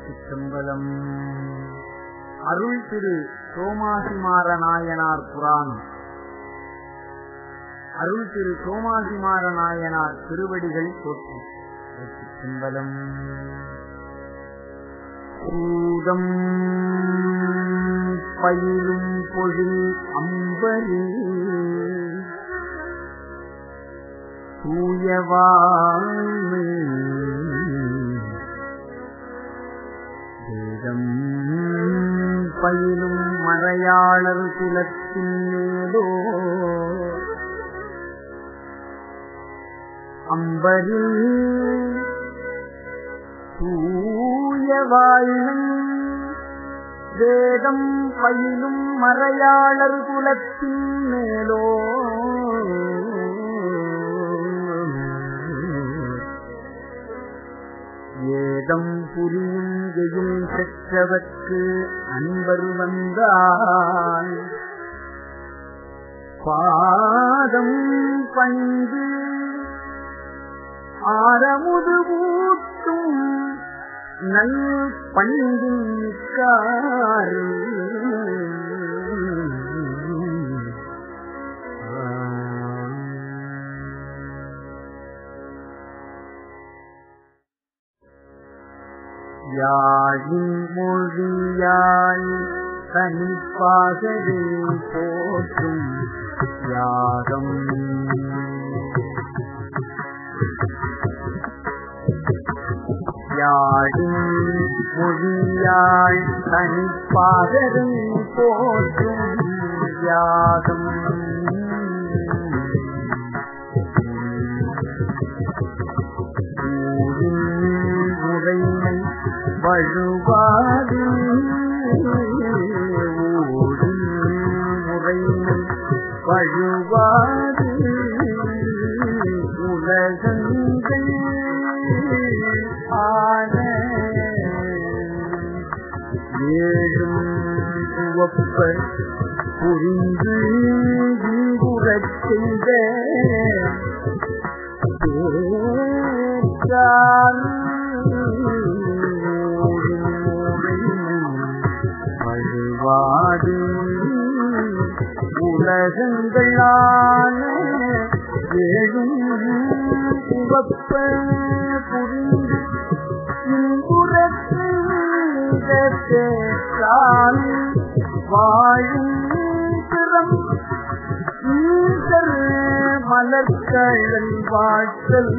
திருச்சிற்றம்பலம் அருள் திரு சோமாசிமார நாயனார் புராணம் அருள் திரு சோமாசிமார நாயனார் திருவடிகள் போற்றி திருச்சிற்றம்பலம் பூதம் பயிலும் பொழில் அம்பரி தூயவாழ்மை வேதம் பயிலும் மறையாளர் குலத்தின் மேலோ அம்பரில் தூய வாழ்மை வேதம் பயிலும் மறையாளர் குலத்தின் மேலோ ஏதம் புரியும் எயும் பெற்றவர்க்கு அன்பர் வந்தால் பாதம் பணிந்து ஆரமுது ஊட்டும் நல் பண்பின் மிக்காறு யாழின் மொழியாய் தனிப்பாகவே போற்றும் யாகம் யாழின் மொழியாய் தனிப்பாகவே போற்றும் யாகம் ஊரின் முறைமை வழுவாது ஊரின் முறைமை வழுவாது உலகங்கள் ஆன ஏழும் உவப்ப புரிந்து இங்குறச் செய்த வழிவாடு உலகங்களான ஏழும் உவப்ப புரிந்து இன்புறத்தால் வாழும் திறம் ஈசர் மலர்கழல் வாழ்த்தல்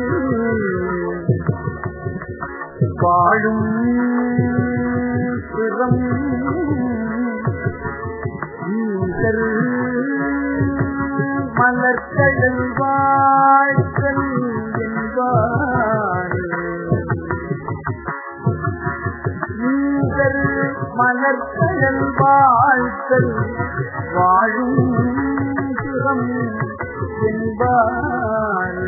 வாழும் திறம் ஈசர் மலர்கழல் வாழ்த்தல் என்பார் ஈசர் மலர்கழல் வாழ்த்தல் வாழும் சுகம் என்பார்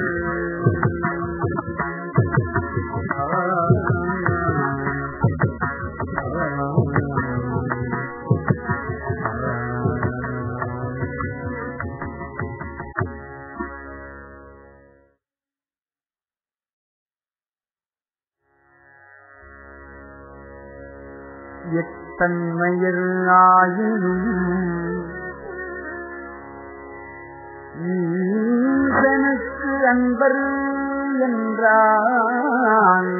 எத்தன்மையர் ஆயினும் ஈசனுக்கு அன்பர் என்றான்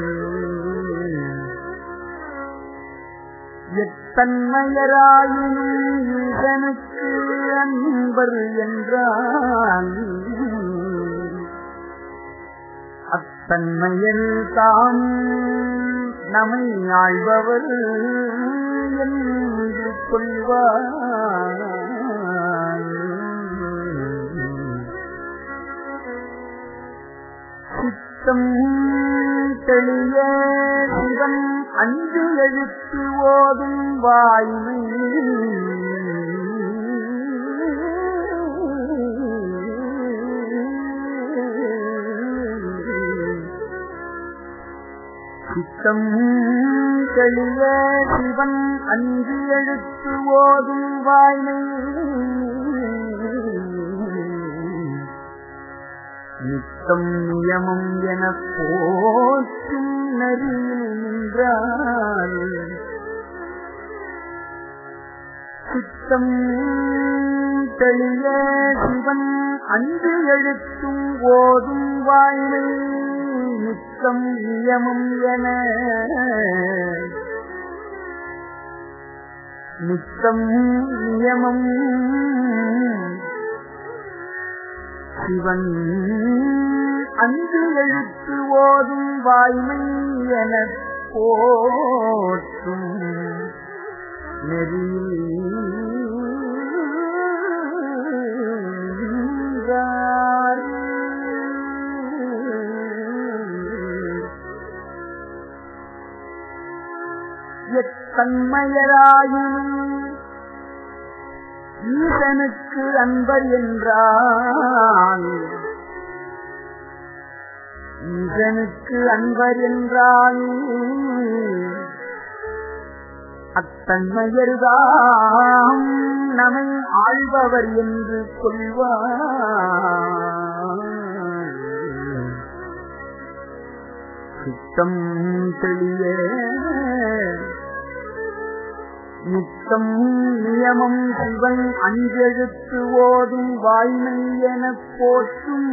எத்தன்மையராயினும் ஈசனுக்கு அன்பர் என்றான் அத்தன்மையில் தாம் நம்மை ஆழ்பவர் என்று கொள்வார் சித்தம் தெளிய சிவன் அஞ்சு எழுத்து ஓதும் வாய்மை சித்தம் தெளிய சிவன் அஞ்சு எழுத்து ஓதும் வாய்மை நித்தம் நியமம் என போற்றும் நெறியில் நின்றால் சித்தம் தெளிய சிவன் அன்று எழுத்தும் ஓதும் வாய்மை நித்தம் நியமம் என நித்தம் நியமம் சிவன் அன்று எழுத்து ஓதும் வாய்மை என போற்றும் நெறியார் எத்தன்மையராயினும் ஈசனுக்கு அன்பர் என்றால் ஈசனுக்கு அன்பர் என்றால் அத்தன்மையர்தாம் நம்மை ஆழ்பவர் என்று கொள்வார் சித்தம் தெளிய நித்தம் நியமம் சிவன் அஞ்செழுத்து ஓதும் வாய்மை எனப் போற்றும்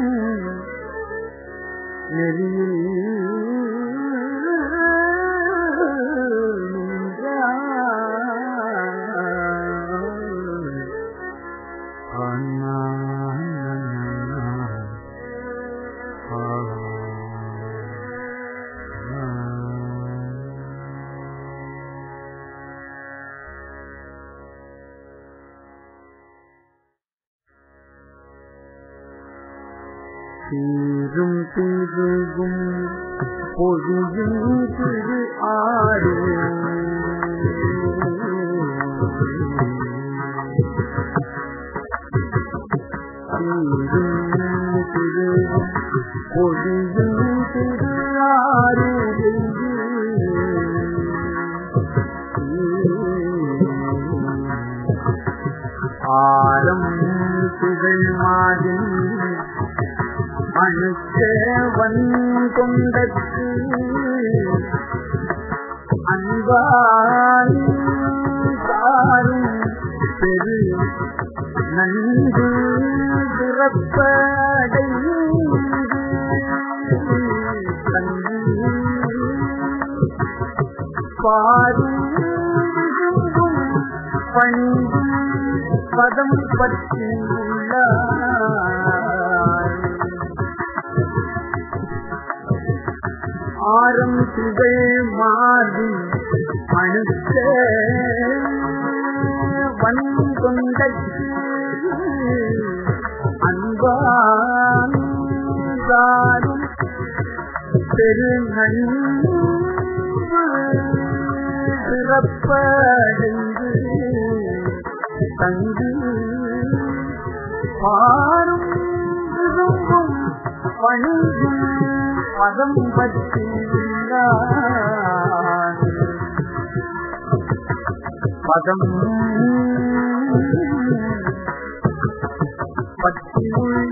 நெறியில் நின்றார். ஆனா, சீரும் திருகும் பொழியும் திரு ஆறு சீரும் திருகும் பொழியும் திரு ஆறு ஆரம் புகழ் மாதிரி அணுக்கவன் கொண்டற்கு அன்பான் சாரும் பெரு நன்கு பிறப்படை பாரும் பணியும் பதம் பற்றி உள்ளார் ஆரம் திகழ் மாறி அணுக்க வன்கொண்டற்கு அன்பான் சாரும் பெரு நன்பு சிறப்படைந்து தங்கி பாரும் விரும்பும் பணியும் பதம் பற்றி பதம் பற்றி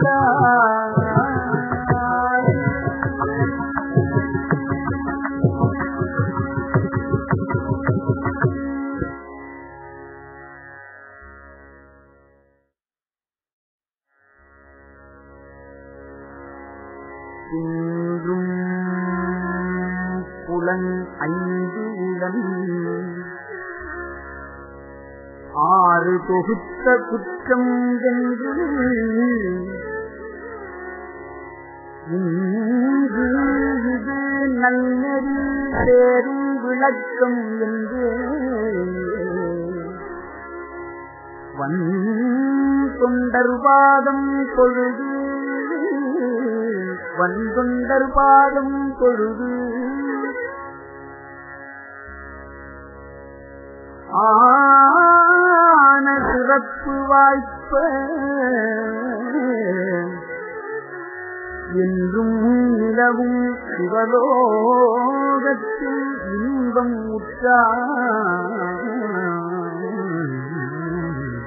இன்றும் புலன் ஐந்து உடன் ஆறு தொகுத்த குற்றம் என்று இன்று இது நல்லறி சேரும் விளக்கம் என்று வன் தொண்டர் பாதம் பொழுது வந்தொண்டர் பாதம் பொழுது ஆன சிறப்பு வாய்ப்ப என்றும் நிலவும் சிவலோகத்தில் இன்பம் உற்றார்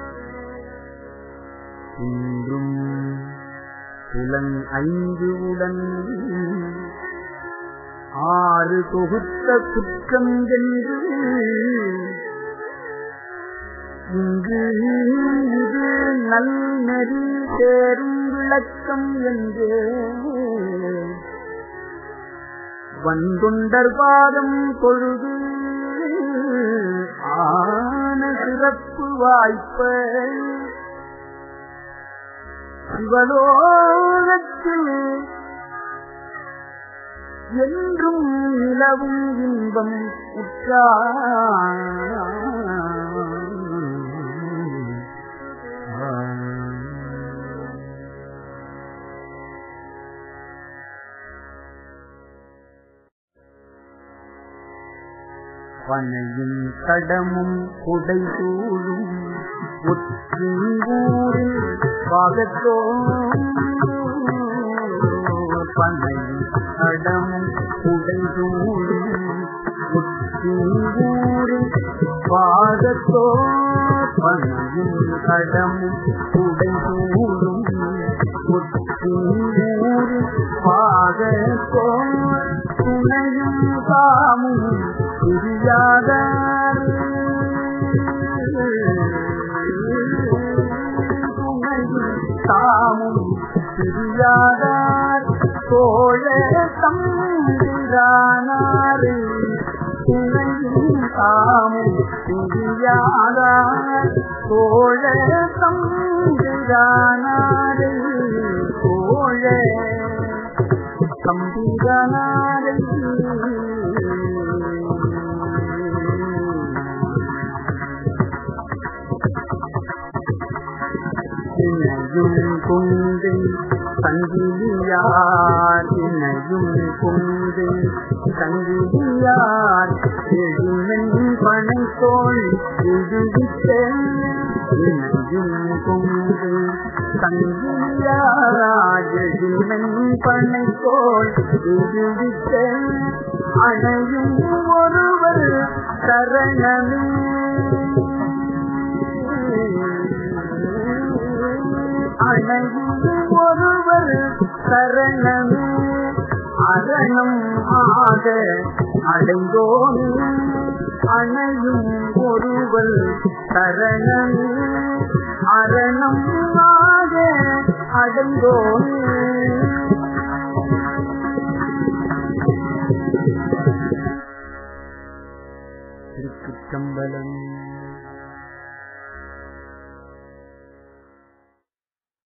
இன்றும் புலன் ஐந்து உடன் ஆறு தொகுத்த குற்றம் என்று இங்கு இது நல் நெறி சேரும் விளக்கம் என்றே வந்துண்டர் பாதம் பொழுது ஆன சிறப்பு வாய்ப்ப சிவலோகத்தில் என்றும் நிலவும் இன்பம் உற்றார் பனையும் கடமும் குடை சூழும் ஒற்றூரில் பாகத்தோ பனையும் கடமும் குடை சூழும் ஒற்றூரில் பாகத்தோ பனையும் கடமும் குடை சூழும் ஒற்றூரில் பாகத்தோ துணையும் தாமும் புரியாதார் துணையும் தாமும் புரியாதார் தோழ தம்பிரானாரே துணையும் தாமும் புரியாதார் தோழ தம்பிரானாரே தோழ தம்பிரானாரே இணையும் கொண்டு சங்கிலியார் இணையும் கொண்டு சங்கிலியார் எழுமென் பனைத்தோள் விடுவித்த இணையும் கொண்டு சங்கிலியார் எழுமென் பனைத்தோள் விடுவித்த அணையும் ஒருவர் சரணமே அணையும் ஒருவர் சரணமே அரணம் ஆக அடைந்தோனே அணையும் ஒருவர் சரணமே அரணம் ஆக அடைந்தோனே திருக்குச்சம்பலம்